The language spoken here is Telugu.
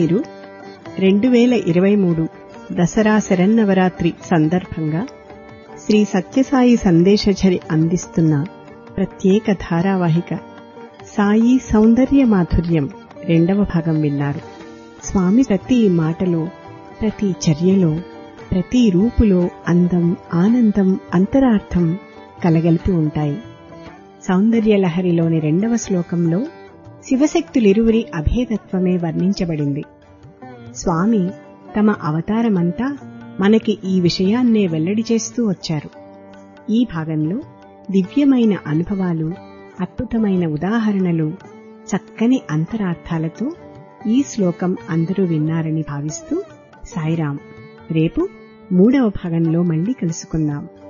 మీరు రెండు వేల ఇరవై మూడు దసరా శరన్నవరాత్రి సందర్భంగా శ్రీ సత్యసాయి సందేశచరి అందిస్తున్న ప్రత్యేక ధారావాహిక సాయి సౌందర్య మాధుర్యం రెండవ భాగం విన్నారు స్వామి ప్రతి మాటలో ప్రతి చర్యలో ప్రతి రూపులో అందం ఆనందం అంతరార్థం కలగలిపి ఉంటాయి సౌందర్యలహరిలోని రెండవ శ్లోకంలో శివశక్తులిరువురి అభేదత్వమే వర్ణించబడింది స్వామి తమ అవతారమంతా మనకి ఈ విషయాన్నే వెల్లడి చేస్తూ వచ్చారు ఈ భాగంలో దివ్యమైన అనుభవాలు అద్భుతమైన ఉదాహరణలు చక్కని అంతరార్థాలతో ఈ శ్లోకం అందరూ విన్నారని భావిస్తూ సాయిరాం రేపు మూడవ భాగంలో మళ్ళీ కలుసుకుందాం